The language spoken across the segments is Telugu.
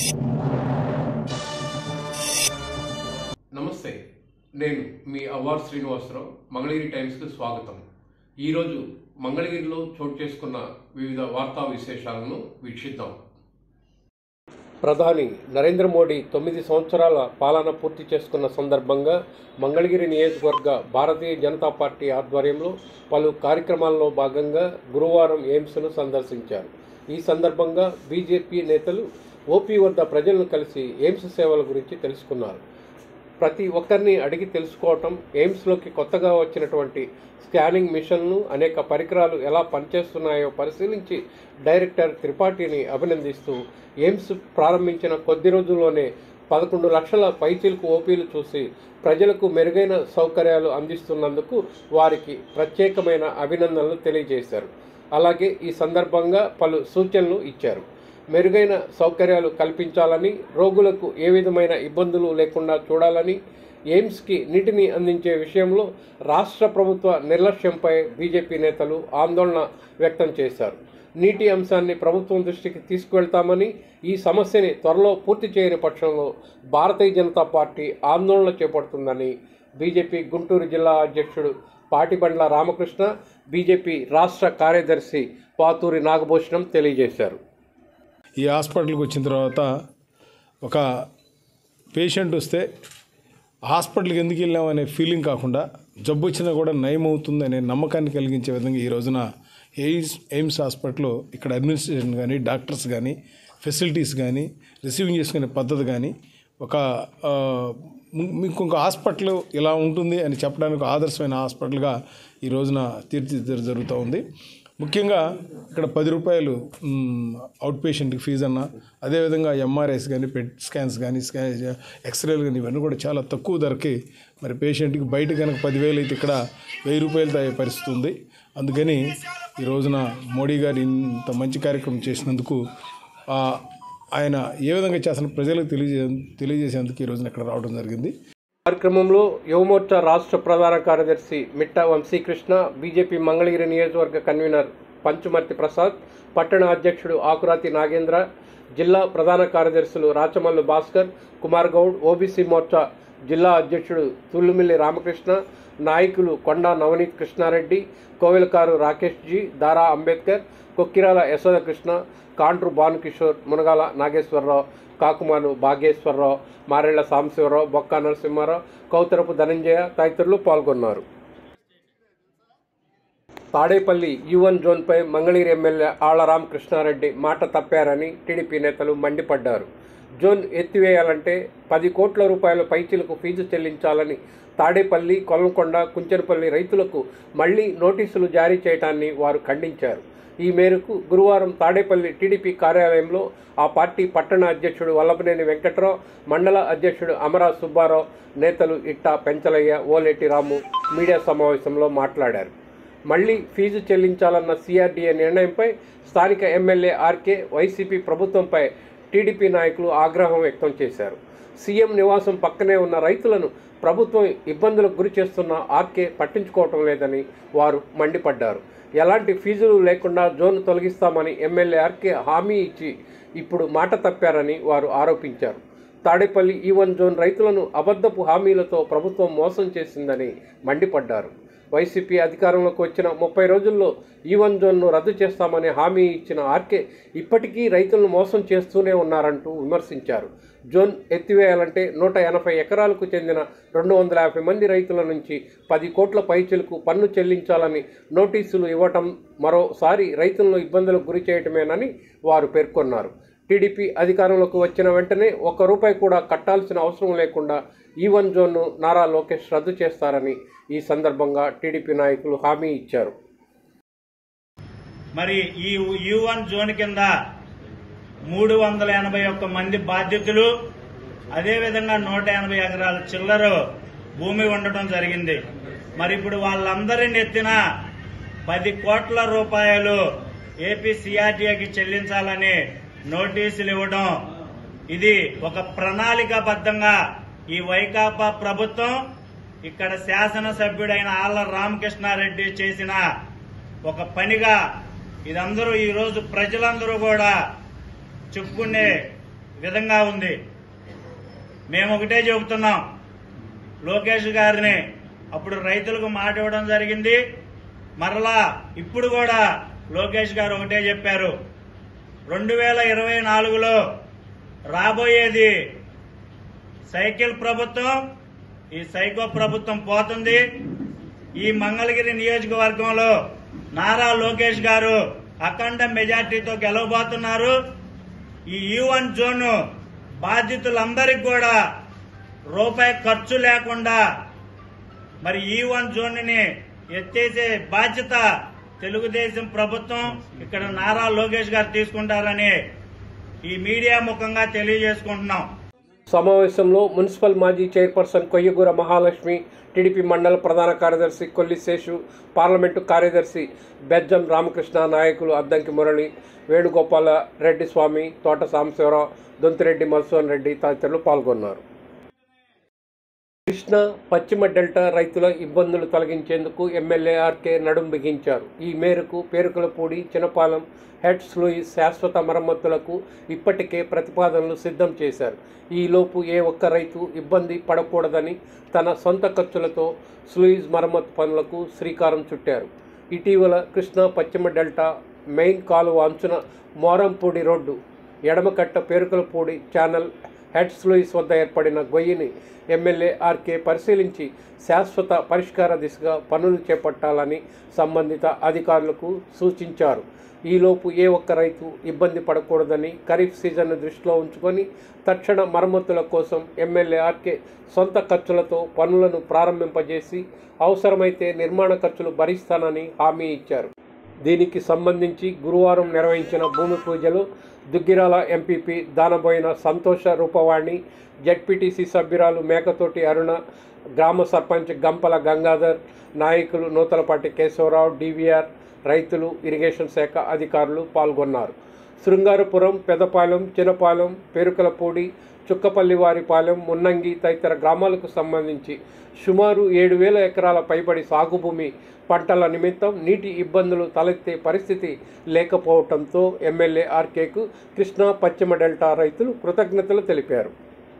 నమస్తే నేను మీ అవార్ శ్రీనివాసరావు మంగళగిరి టైమ్స్కి స్వాగతం ఈరోజు మంగళగిరిలో చోటు చేసుకున్న వివిధ వార్తా విశేషాలను వీక్షిద్దాం ప్రధాని నరేంద్ర మోడీ తొమ్మిది సంవత్సరాల పాలన పూర్తి చేసుకున్న సందర్భంగా మంగళగిరి నియోజకవర్గ భారతీయ జనతా పార్టీ ఆధ్వర్యంలో పలు కార్యక్రమాల్లో భాగంగా గురువారం ఎయిమ్స్ను సందర్శించారు ఈ సందర్భంగా బీజేపీ నేతలు ఓపీ వద్ద ప్రజలను కలిసి ఎయిమ్స్ సేవల గురించి తెలుసుకున్నారు ప్రతి ఒక్కరిని అడిగి తెలుసుకోవటం ఎయిమ్స్లోకి కొత్తగా వచ్చినటువంటి స్కానింగ్ మిషన్లు అనేక పరికరాలు ఎలా పనిచేస్తున్నాయో పరిశీలించి డైరెక్టర్ త్రిపాఠిని అభినందిస్తూ ఎయిమ్స్ ప్రారంభించిన కొద్ది రోజుల్లోనే పదకొండు లక్షల పైచీలకు ఓపీలు చూసి ప్రజలకు మెరుగైన సౌకర్యాలు అందిస్తున్నందుకు వారికి ప్రత్యేకమైన అభినందనలు తెలియజేశారు అలాగే ఈ సందర్భంగా పలు సూచనలు ఇచ్చారు మెరుగైన సౌకర్యాలు కల్పించాలని రోగులకు ఏ విధమైన ఇబ్బందులు లేకుండా చూడాలని ఎయిమ్స్కి నీటిని అందించే విషయంలో రాష్ట్ర ప్రభుత్వ నిర్లక్ష్యంపై బీజేపీ నేతలు ఆందోళన వ్యక్తం చేశారు నీటి అంశాన్ని ప్రభుత్వం దృష్టికి తీసుకువెళ్తామని ఈ సమస్యని త్వరలో పూర్తి చేయని పక్షంలో భారతీయ జనతా పార్టీ ఆందోళన చేపడుతుందని బీజేపీ గుంటూరు జిల్లా అధ్యక్షుడు పాటిబండ్ల రామకృష్ణ బీజేపీ రాష్ట్ర కార్యదర్శి పాతూరి నాగభూషణం తెలియజేశారు ఈ హాస్పిటల్కి వచ్చిన తర్వాత ఒక పేషెంట్ వస్తే హాస్పిటల్కి ఎందుకు వెళ్ళామనే ఫీలింగ్ కాకుండా జబ్బు వచ్చినా కూడా నయం అవుతుంది అనే నమ్మకాన్ని కలిగించే విధంగా ఈ రోజున ఎయిమ్స్ ఎయిమ్స్ హాస్పిటల్లో ఇక్కడ అడ్మినిస్ట్రేషన్ కానీ డాక్టర్స్ కానీ ఫెసిలిటీస్ కానీ రిసీవింగ్ చేసుకునే పద్ధతి కానీ ఒక ఆ, ము- ఇంకొక హాస్పిటల్ ఇలా ఉంటుంది అని చెప్పడానికి ఒక ఆదర్శమైన హాస్పిటల్గా ఈ రోజున తీర్చిదిద్దడం జరుగుతూ ఉంది ముఖ్యంగా ఇక్కడ పది రూపాయలు మ్, అవుట్ పేషెంట్కి ఫీజు అన్న అదేవిధంగా ఎంఆర్ఐస్ కానీ పెట్ స్కాన్స్ కానీ స్కా ఎక్స్రేలు కానీ ఇవన్నీ కూడా చాలా తక్కువ ధరకి మరి పేషెంట్కి బయట కనుక పదివేలు అయితే ఇక్కడ వెయ్యి రూపాయలతో అయ్యే పరిస్థితి ఉంది అందుకని ఈ రోజున మోడీ గారు ఇంత మంచి కార్యక్రమం చేసినందుకు ఆ, ఆయన ఏ విధంగా చేస్తున్న ప్రజలకు తెలియజే తెలియజేసేందుకు ఈ రోజున ఇక్కడ రావడం జరిగింది కార్యక్రమంలో యువమోర్చా రాష్ట్ర ప్రధాన కార్యదర్శి మిట్ట వంశీకృష్ణ బీజేపీ మంగళగిరి నియోజకవర్గ కన్వీనర్ పంచుమర్తి ప్రసాద్ పట్టణ అధ్యక్షుడు ఆకురాతి నాగేంద్ర జిల్లా ప్రధాన కార్యదర్శులు రాచమల్లు భాస్కర్ కుమార్ గౌడ్ ఓబీసీ మోర్చా జిల్లా అధ్యక్షుడు తుల్లుమిల్లి రామకృష్ణ నాయకులు కొండా నవనీత్ కృష్ణారెడ్డి కోవెలకారు రాకేష్ జీ దారా అంబేద్కర్ కొక్కిరాల యశోదకృష్ణ కాంట్రు భానుకిషోర్ మునగాల నాగేశ్వరరావు కాకుమాను భాగేశ్వరరావు మారెళ్ల సాంబశివరావు బొక్క నరసింహారావు కౌతరపు ధనంజయ తదితరులు పాల్గొన్నారు తాడేపల్లి యువన్ జోన్పై మంగళగిరి ఎమ్మెల్యే ఆళ్లరాం కృష్ణారెడ్డి మాట తప్పారని టీడీపీ నేతలు మండిపడ్డారు జోన్ ఎత్తివేయాలంటే పది కోట్ల రూపాయల పైచీలకు ఫీజు చెల్లించాలని తాడేపల్లి కొలంకొండ కుంచెనపల్లి రైతులకు మళ్లీ నోటీసులు జారీ చేయడాన్ని వారు ఖండించారు ఈ మేరకు గురువారం తాడేపల్లి టీడీపీ కార్యాలయంలో ఆ పార్టీ పట్టణ అధ్యక్షుడు వల్లభనేని వెంకట్రావు మండల అధ్యక్షుడు అమరా సుబ్బారావు నేతలు ఇట్టా పెంచలయ్య ఓలేటి రాము మీడియా సమావేశంలో మాట్లాడారు మళ్లీ ఫీజు చెల్లించాలన్న సిఆర్డీఏ నిర్ణయంపై స్థానిక ఎమ్మెల్యే ఆర్కే వైసీపీ ప్రభుత్వంపై టీడీపీ నాయకులు ఆగ్రహం వ్యక్తం చేశారు సీఎం నివాసం పక్కనే ఉన్న రైతులను ప్రభుత్వం ఇబ్బందులకు గురి చేస్తున్న ఆర్కే పట్టించుకోవటం లేదని వారు మండిపడ్డారు ఎలాంటి ఫీజులు లేకుండా జోన్ తొలగిస్తామని ఎమ్మెల్యే ఆర్కే హామీ ఇచ్చి ఇప్పుడు మాట తప్పారని వారు ఆరోపించారు తాడేపల్లి ఈవన్ జోన్ రైతులను అబద్ధపు హామీలతో ప్రభుత్వం మోసం చేసిందని మండిపడ్డారు వైసీపీ అధికారంలోకి వచ్చిన ముప్పై రోజుల్లో ఈవన్ జోన్ను రద్దు చేస్తామని హామీ ఇచ్చిన ఆర్కే ఇప్పటికీ రైతులను మోసం చేస్తూనే ఉన్నారంటూ విమర్శించారు జోన్ ఎత్తివేయాలంటే నూట ఎనభై ఎకరాలకు చెందిన రెండు వందల యాభై మంది రైతుల నుంచి పది కోట్ల పైచీలకు పన్ను చెల్లించాలని నోటీసులు ఇవ్వటం మరోసారి రైతులను ఇబ్బందులకు గురి చేయటమేనని వారు పేర్కొన్నారు టీడీపీ అధికారంలోకి వచ్చిన వెంటనే ఒక్క రూపాయి కూడా కట్టాల్సిన అవసరం లేకుండా ఈ వన్ జోన్ను నారా లోకేష్ రద్దు చేస్తారని ఈ సందర్భంగా టీడీపీ నాయకులు హామీ ఇచ్చారు మరి ఈ యూ వన్ జోన్ కింద మూడు వందల ఎనభై ఒక్క మంది బాధ్యతలు అదేవిధంగా నూట ఎనభై ఎకరాల చిల్లర భూమి ఉండటం జరిగింది మరి ఇప్పుడు వాళ్ళందరిని ఎత్తిన పది కోట్ల రూపాయలు ఏపీ సిఆర్టీఏకి చెల్లించాలని నోటీసులు ఇవ్వడం ఇది ఒక ప్రణాళికాబద్ధంగా ఈ వైకాపా ప్రభుత్వం ఇక్కడ శాసనసభ్యుడైన ఆళ్ల రామకృష్ణారెడ్డి చేసిన ఒక పనిగా ఇదందరూ ఈ రోజు ప్రజలందరూ కూడా చెప్పుకునే విధంగా ఉంది మేము ఒకటే చెబుతున్నాం లోకేష్ గారిని అప్పుడు రైతులకు మాట ఇవ్వడం జరిగింది మరలా ఇప్పుడు కూడా లోకేష్ గారు ఒకటే చెప్పారు రెండు వేల ఇరవై నాలుగులో రాబోయేది సైకిల్ ప్రభుత్వం ఈ సైకో ప్రభుత్వం పోతుంది ఈ మంగళగిరి నియోజకవర్గంలో నారా లోకేష్ గారు అఖండ మెజార్టీతో గెలవబోతున్నారు ఈ యూ వన్ జోన్ బాధితులందరికీ కూడా రూపాయి ఖర్చు లేకుండా మరి ఈ వన్ జోన్ ని ఎత్తేసే బాధ్యత తెలుగుదేశం ప్రభుత్వం ఇక్కడ నారా లోకేష్ గారు తీసుకుంటారని ఈ మీడియా ముఖంగా తెలియజేసుకుంటున్నాం సమావేశంలో మున్సిపల్ మాజీ చైర్పర్సన్ కొయ్యగూర మహాలక్ష్మి టీడీపీ మండల ప్రధాన కార్యదర్శి కొల్లిశేషు పార్లమెంటు కార్యదర్శి బెజ్జం రామకృష్ణ నాయకులు అద్దంకి మురళి వేణుగోపాల రెడ్డి స్వామి తోట సాంబశివరావు దొంతిరెడ్డి మధుసూదన్ రెడ్డి తదితరులు పాల్గొన్నారు కృష్ణా పశ్చిమ డెల్టా రైతుల ఇబ్బందులు తొలగించేందుకు ఎమ్మెల్యే ఆర్కే నడుం బిగించారు ఈ మేరకు పేరుకులపూడి చినపాలెం హెడ్స్ లూయిస్ శాశ్వత మరమ్మతులకు ఇప్పటికే ప్రతిపాదనలు సిద్ధం చేశారు ఈలోపు ఏ ఒక్క రైతు ఇబ్బంది పడకూడదని తన సొంత ఖర్చులతో స్లూయిస్ మరమ్మతు పనులకు శ్రీకారం చుట్టారు ఇటీవల కృష్ణా పశ్చిమ డెల్టా మెయిన్ కాలువ అంచున మోరంపూడి రోడ్డు ఎడమకట్ట పేరుకలపూడి ఛానల్ హెడ్స్ లూయిస్ వద్ద ఏర్పడిన గొయ్యిని ఎమ్మెల్యే ఆర్కే పరిశీలించి శాశ్వత పరిష్కార దిశగా పనులు చేపట్టాలని సంబంధిత అధికారులకు సూచించారు ఈలోపు ఏ ఒక్క రైతు ఇబ్బంది పడకూడదని ఖరీఫ్ సీజన్ను దృష్టిలో ఉంచుకొని తక్షణ మరమ్మతుల కోసం ఎమ్మెల్యే ఆర్కే సొంత ఖర్చులతో పనులను ప్రారంభింపజేసి అవసరమైతే నిర్మాణ ఖర్చులు భరిస్తానని హామీ ఇచ్చారు దీనికి సంబంధించి గురువారం నిర్వహించిన భూమి పూజలు దుగ్గిరాల ఎంపీపీ దానబోయిన సంతోష రూపవాణి జడ్పీటీసీ సభ్యురాలు మేకతోటి అరుణ గ్రామ సర్పంచ్ గంపల గంగాధర్ నాయకులు నూతలపాటి కేశవరావు డివిఆర్ రైతులు ఇరిగేషన్ శాఖ అధికారులు పాల్గొన్నారు శృంగారపురం పెదపాలెం చినపాలెం పేరుకలపూడి చుక్కపల్లివారిపాలెం మున్నంగి తదితర గ్రామాలకు సంబంధించి సుమారు ఏడు వేల ఎకరాల పైబడి సాగు భూమి పంటల నిమిత్తం నీటి ఇబ్బందులు తలెత్తే పరిస్థితి లేకపోవడంతో ఎమ్మెల్యే ఆర్కేకు కృష్ణా పశ్చిమ డెల్టా రైతులు కృతజ్ఞతలు తెలిపారు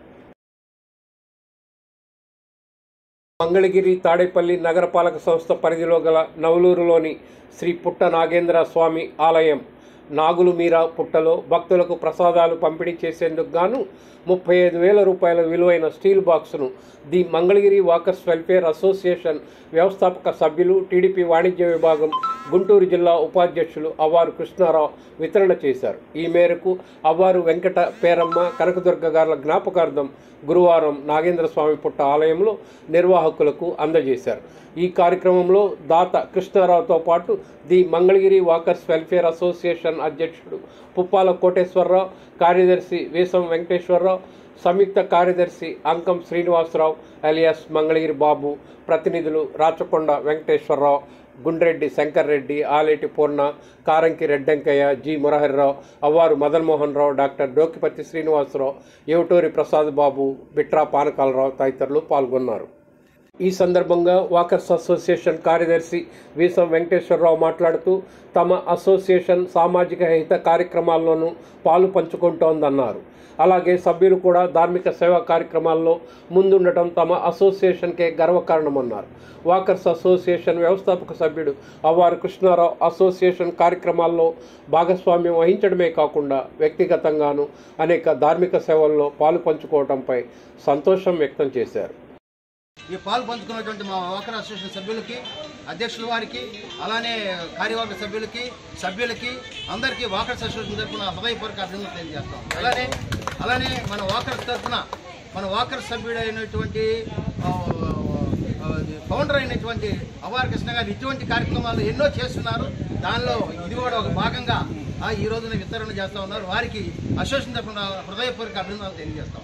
మంగళగిరి తాడేపల్లి నగరపాలక సంస్థ పరిధిలో గల నవలూరులోని శ్రీ పుట్ట నాగేంద్ర స్వామి ఆలయం నాగులు మీరా పుట్టలో భక్తులకు ప్రసాదాలు పంపిణీ చేసేందుకు గాను ముప్పై ఐదు వేల రూపాయల విలువైన స్టీల్ బాక్సును the Mangalagiri walkers welfare association వ్యవస్థాపక సభ్యులు టీడీపీ వాణిజ్య విభాగం గుంటూరు జిల్లా ఉపాధ్యక్షులు అవ్వారు కృష్ణారావు వితరణ చేశారు ఈ మేరకు అవ్వారు వెంకట పేరమ్మ కనకదుర్గ గారుల జ్ఞాపకార్థం గురువారం నాగేంద్ర స్వామి పుట్ట ఆలయంలో నిర్వాహకులకు అందజేశారు ఈ కార్యక్రమంలో దాత కృష్ణారావుతో పాటు the Mangalagiri walkers welfare association అధ్యక్షుడు పుప్పాల కోటేశ్వరరావు కార్యదర్శి వీసం వెంకటేశ్వరరావు సంయుక్త కార్యదర్శి అంకం శ్రీనివాసరావు అలియాస్ మంగళగిరి బాబు ప్రతినిధులు రాచకొండ వెంకటేశ్వరరావు గుండ్రెడ్డి శంకర్ రెడ్డి ఆలేటి పూర్ణ కారంకి రెడ్డంకయ్య జి మురహరిరావు అవ్వారు మదన్మోహన్ రావు డాక్టర్ డోకిపతి శ్రీనివాసరావు ఏవటూరి ప్రసాద్ బాబు బిట్రా పానకాలరావు తదితరులు పాల్గొన్నారు ఈ సందర్భంగా వాకర్స్ అసోసియేషన్ కార్యదర్శి వీసం వెంకటేశ్వరరావు మాట్లాడుతూ తమ అసోసియేషన్ సామాజిక హిత కార్యక్రమాల్లోనూ పాలు పంచుకుంటోందన్నారు అలాగే సభ్యులు కూడా ధార్మిక సేవా కార్యక్రమాల్లో ముందుండటం తమ అసోసియేషన్కే గర్వకారణమన్నారు వాకర్స్ అసోసియేషన్ వ్యవస్థాపక సభ్యుడు అవ్వారు కృష్ణారావు అసోసియేషన్ కార్యక్రమాల్లో భాగస్వామ్యం వహించడమే కాకుండా వ్యక్తిగతంగాను అనేక ధార్మిక సేవల్లో పాలు పంచుకోవడంపై సంతోషం వ్యక్తం చేశారు ఈ పాలు పంచుకున్నటువంటి మా వాకర్ అసోసియేషన్ సభ్యులకి అధ్యక్షుల వారికి అలానే కార్యవర్గ సభ్యులకి సభ్యులకి అందరికీ వాకర్స్ అసోసియేషన్ తరఫున హృదయపూర్వక అభినందనలు తెలియజేస్తాం అలానే అలానే మన వాకర్స్ తరఫున మన వాకర్ సభ్యుడైనటువంటి ఆ, ఆ, ఫౌండర్ అయినటువంటి అవార్ కృష్ణ గారు ఇటువంటి కార్యక్రమాలు ఎన్నో చేస్తున్నారు దానిలో ఇది కూడా ఒక భాగంగా ఆ, ఈ రోజున వితరణ చేస్తా ఉన్నారు వారికి అసోసియేషన్ తరఫున హృదయపూర్వక అభినందనలు తెలియజేస్తాం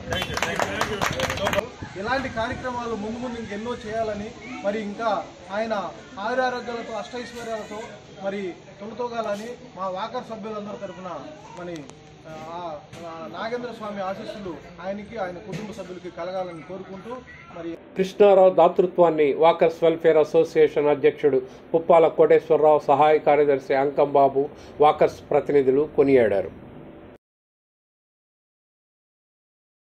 ఇలాంటి కార్యక్రమాలు ముందు ముందు ఇంకెన్నో చేయాలని మరి ఇంకా ఆయన ఆయురారోగ్యాలతో అష్టైశ్వర్యాలతో మరి తొలతోగాలని మా వాకర్ సభ్యులందరి తరఫున మరి ఆ, ఆ నాగేంద్ర స్వామి ఆశీస్సులు ఆయనకి ఆయన కుటుంబ సభ్యులకి కలగాలని కోరుకుంటూ మరి కృష్ణారావు దాతృత్వాన్ని వాకర్స్ వెల్ఫేర్ అసోసియేషన్ అధ్యక్షుడు పుప్పాల కోటేశ్వరరావు సహాయ కార్యదర్శి అంకంబాబు వాకర్స్ ప్రతినిధులు కొనియాడారు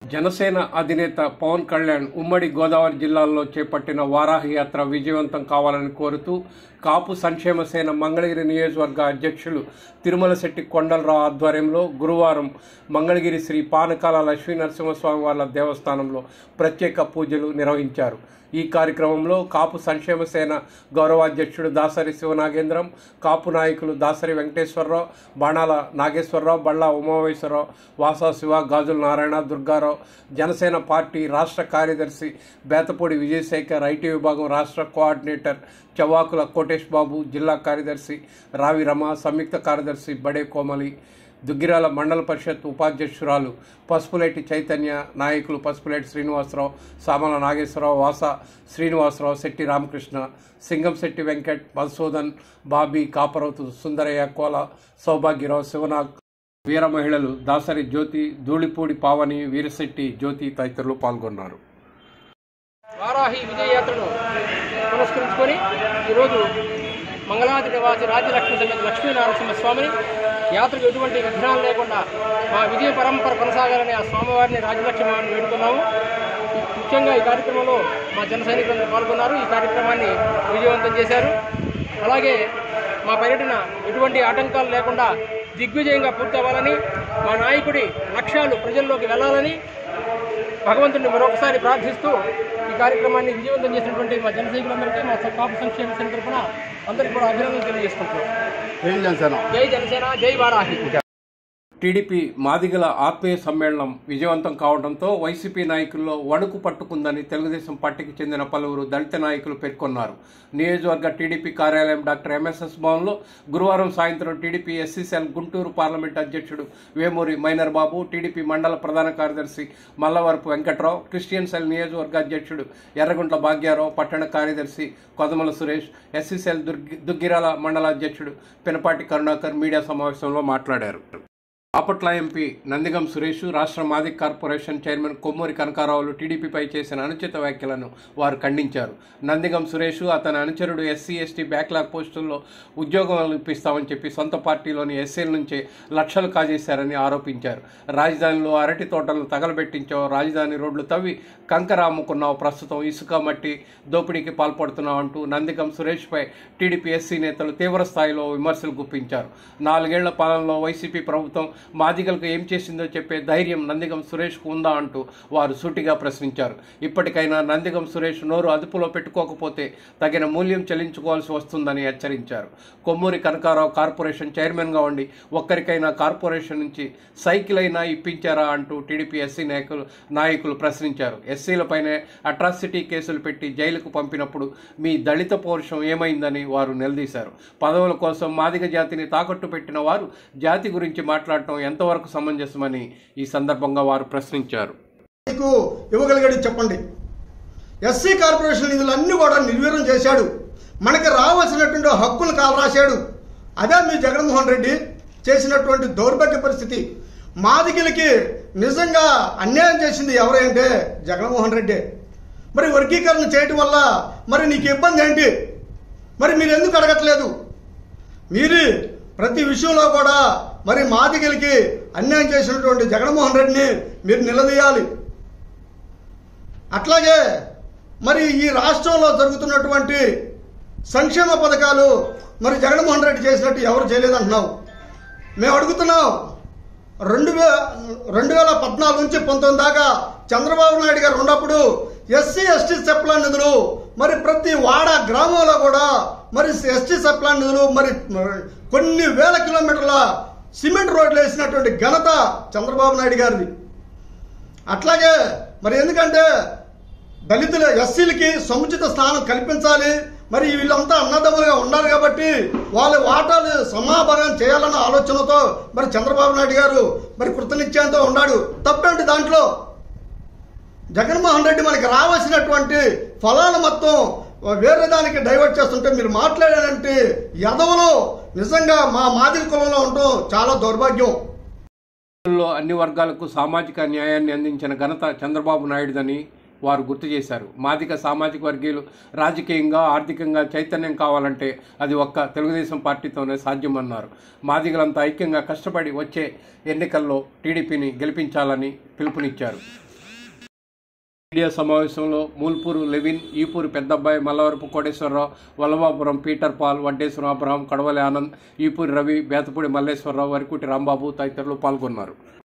జనసేన అధినేత పవన్ కళ్యాణ్ ఉమ్మడి గోదావరి జిల్లాల్లో చేపట్టిన వారాహి యాత్ర విజయవంతం కావాలని కోరుతూ కాపు సంక్షేమ సేన మంగళగిరి నియోజకవర్గ అధ్యక్షులు తిరుమల శెట్టి కొండలరావు ఆధ్వర్యంలో గురువారం మంగళగిరి శ్రీ పానకాల లక్ష్మీ నరసింహస్వామి వార్ల దేవస్థానంలో ప్రత్యేక పూజలు నిర్వహించారు ఈ కార్యక్రమంలో కాపు సంక్షేమ సేన గౌరవాధ్యక్షుడు దాసరి శివనాగేంద్రం కాపు నాయకులు దాసరి వెంకటేశ్వరరావు బాణాల నాగేశ్వరరావు బళ్ళా ఉమామేశ్వరరావు వాసా శివ గాజుల నారాయణ దుర్గారావు జనసేన పార్టీ రాష్ట్ర కార్యదర్శి బేతపూడి విజయశేఖర్ ఐటీ విభాగం రాష్ట్ర కోఆర్డినేటర్ చవాకుల కోటేష్ బాబు జిల్లా కార్యదర్శి రావి రమ సంయుక్త కార్యదర్శి బడే కోమలి దుగ్గిరాల మండల పరిషత్ ఉపాధ్యక్షురాలు పసుపులేటి చైతన్య నాయకులు పసుపులేటి శ్రీనివాసరావు సామల నాగేశ్వరరావు వాస శ్రీనివాసరావు శెట్టి రామకృష్ణ సింగంశెట్టి వెంకట్ మధుసూదన్ బాబీ కాపరవతు సుందరయ్య కోల సౌభాగ్యరావు శివనాగ్ వీర మహిళలు దాసరి జ్యోతి ధూళిపూడి పావని వీరశెట్టి జ్యోతి తదితరులు పాల్గొన్నారు వారాహి విజయయాత్రను పురస్కరించుకొని ఈరోజు మంగళాది నివాసి రాజ్యలక్ష్మి సమేత లక్ష్మీనారసింహ స్వామిని యాత్రకు ఎటువంటి విఘ్నాలు లేకుండా మా విజయ పరంపర కొనసాగాలని ఆ స్వామివారిని రాజలక్ష్మి వారిని వేడుకున్నాము ముఖ్యంగా ఈ కార్యక్రమంలో మా జన సైనికులందరూ పాల్గొన్నారు ఈ కార్యక్రమాన్ని విజయవంతం చేశారు అలాగే మా పర్యటన ఎటువంటి ఆటంకాలు లేకుండా దిగ్విజయంగా పూర్తవ్వాలని మా నాయకుడి లక్ష్యాలు ప్రజల్లోకి వెళ్ళాలని భగవంతుడిని మరొకసారి ప్రార్థిస్తూ ఈ కార్యక్రమాన్ని విజయవంతం చేసినటువంటి మా జన సైనికులందరికీ మా కాపు సంక్షేమ సంఘ తరఫున అందరికీ కూడా అభినందనలు తెలియజేసుకుంటున్నాం జై జనసేన జై వారాహి టీడీపీ మాదిగల ఆత్మీయ సమ్మేళనం విజయవంతం కావడంతో వైసీపీ నాయకుల్లో వణుకు పట్టుకుందని తెలుగుదేశం పార్టీకి చెందిన పలువురు దళిత నాయకులు పేర్కొన్నారు నియోజకవర్గ టీడీపీ కార్యాలయం డాక్టర్ ఎంఎస్ఎస్ భవన్లో గురువారం సాయంత్రం టీడీపీ ఎస్సీసీఎల్ గుంటూరు పార్లమెంట్ అధ్యక్షుడు వేమూరి మైనర్ బాబు టీడీపీ మండల ప్రధాన కార్యదర్శి మల్లవరపు వెంకట్రావు క్రిస్టియన్ సెల్ నియోజకవర్గ అధ్యక్షుడు ఎర్రగుంట్ల భాగ్యారావు పట్టణ కార్యదర్శి కొదమల సురేష్ ఎస్సీసీఎల్ దుగ్గిరాల మండల అధ్యక్షుడు పినపాటి కరుణాకర్ మీడియా సమావేశంలో మాట్లాడారు బాపట్ల ఎంపీ నందిగం సురేష్ రాష్ట్ర మాదిక్ కార్పొరేషన్ చైర్మన్ కొమ్మూరి కనకారావులు టీడీపీపై చేసిన అనుచిత వ్యాఖ్యలను వారు ఖండించారు నందిగం సురేష్ అతని అనుచరుడు ఎస్సీ ఎస్టీ బ్యాక్లాగ్ పోస్టుల్లో ఉద్యోగాలు ఇప్పిస్తామని చెప్పి సొంత పార్టీలోని ఎస్సీల నుంచే లక్షలు కాజేశారని ఆరోపించారు రాజధానిలో అరటి తోటలను తగలబెట్టించావు రాజధాని రోడ్లు తవ్వి కంకర అమ్ముకున్నావు ప్రస్తుతం ఇసుక మట్టి దోపిడీకి పాల్పడుతున్నావు అంటూ నందిగం సురేష్పై టీడీపీ ఎస్సీ నేతలు తీవ్ర స్థాయిలో విమర్శలు గుప్పించారు నాలుగేళ్ల పాలనలో వైసీపీ ప్రభుత్వం మాదిగలకు ఏం చేసిందో చెప్పే ధైర్యం నందిగం సురేష్కు ఉందా అంటూ వారు సూటిగా ప్రశ్నించారు ఇప్పటికైనా నందిగం సురేష్ నోరు అదుపులో పెట్టుకోకపోతే తగిన మూల్యం చెల్లించుకోవాల్సి వస్తుందని హెచ్చరించారు కొమ్మూరి కనకారావు కార్పొరేషన్ చైర్మన్గా ఉండి ఒక్కరికైనా కార్పొరేషన్ నుంచి సైకిల్ అయినా ఇప్పించారా అంటూ టీడీపీ ఎస్సీ నాయకులు నాయకులు ప్రశ్నించారు ఎస్సీలపైనే అట్రాసిటీ కేసులు పెట్టి జైలుకు పంపినప్పుడు మీ దళిత పౌరుషం ఏమైందని వారు నిలదీశారు పదవుల కోసం మాదిగ జాతిని తాకట్టు పెట్టిన వారు జాతి గురించి మాట్లాడటం ఎంతవరకు సమంజసమని ఈ సందర్భంగా వారు ప్రశ్నించారు మీకు ఇవ్వగలిగాడు చెప్పండి ఎస్సీ కార్పొరేషన్ నిధులన్నీ కూడా నిర్వీర్యం చేశాడు మనకి రావాల్సినటువంటి హక్కులు కాలరాశాడు అదే మీ జగన్మోహన్ రెడ్డి చేసినటువంటి దౌర్భాగ్య పరిస్థితి మాదిగిలకి నిజంగా అన్యాయం చేసింది ఎవరంటే జగన్మోహన్ రెడ్డి మరి వర్గీకరణ చేయటం వల్ల మరి నీకు ఇబ్బంది ఏంటి మరి మీరు ఎందుకు అడగట్లేదు మీరు ప్రతి విషయంలో కూడా మరి మాదిగలకి అన్యాయం చేసినటువంటి జగన్మోహన్ రెడ్డిని మీరు నిలదీయాలి అట్లాగే మరి ఈ రాష్ట్రంలో జరుగుతున్నటువంటి సంక్షేమ పథకాలు మరి జగన్మోహన్ రెడ్డి చేసినట్టు ఎవరు చేయలేదంటున్నావు మేము అడుగుతున్నాం రెండు వే రెండు వేల పద్నాలుగు నుంచి పంతొమ్మిది దాకా చంద్రబాబు నాయుడు గారు ఉన్నప్పుడు ఎస్సీ ఎస్టీ సప్లాన్ నిధులు మరి ప్రతి వాడ గ్రామంలో కూడా మరి ఎస్టీ సప్లాన్ నిధులు మరి కొన్ని వేల కిలోమీటర్ల సిమెంట్ రోడ్లు వేసినటువంటి ఘనత చంద్రబాబు నాయుడు గారిది అట్లాగే మరి ఎందుకంటే దళితుల ఎస్సీలకి సముచిత స్థానం కల్పించాలి మరి వీళ్ళంతా అన్నదమ్ములుగా ఉన్నారు కాబట్టి వాళ్ళ వాటాలు సమాభాగం చేయాలన్న ఆలోచనతో మరి చంద్రబాబు నాయుడు గారు మరి కృతనిశ్చయంతో ఉన్నాడు తప్పేంటి దాంట్లో జగన్మోహన్ రెడ్డి మనకి రావాల్సినటువంటి ఫలాలు మొత్తం వేరే దానికి డైవర్ట్ చేస్తుంటే మీరు మాట్లాడారంటే యదవలో నిజంగా మా మాదిరి కులంలో ఉండటం చాలా దౌర్భాగ్యం లో అన్ని వర్గాలకు సామాజిక న్యాయాన్ని అందించిన ఘనత చంద్రబాబు నాయుడుదని వారు గుర్తు చేశారు మాదిక సామాజిక వర్గీయులు రాజకీయంగా ఆర్థికంగా చైతన్యం కావాలంటే అది ఒక్క తెలుగుదేశం పార్టీతోనే సాధ్యమన్నారు మాదిగలంతా ఐక్యంగా కష్టపడి వచ్చే ఎన్నికల్లో టీడీపీని గెలిపించాలని పిలుపునిచ్చారు మీడియా సమావేశంలో Mulpuru Levin Eepuru Peddabbayi Mallavarapu Koteswara Rao Vallabhapuram Peter Paul Vaddeswaram Abraham Kadavali Anand Eepuri Ravi Bethapudi Malleswara Rao Varikuti Rambabu తదితరులు పాల్గొన్నారు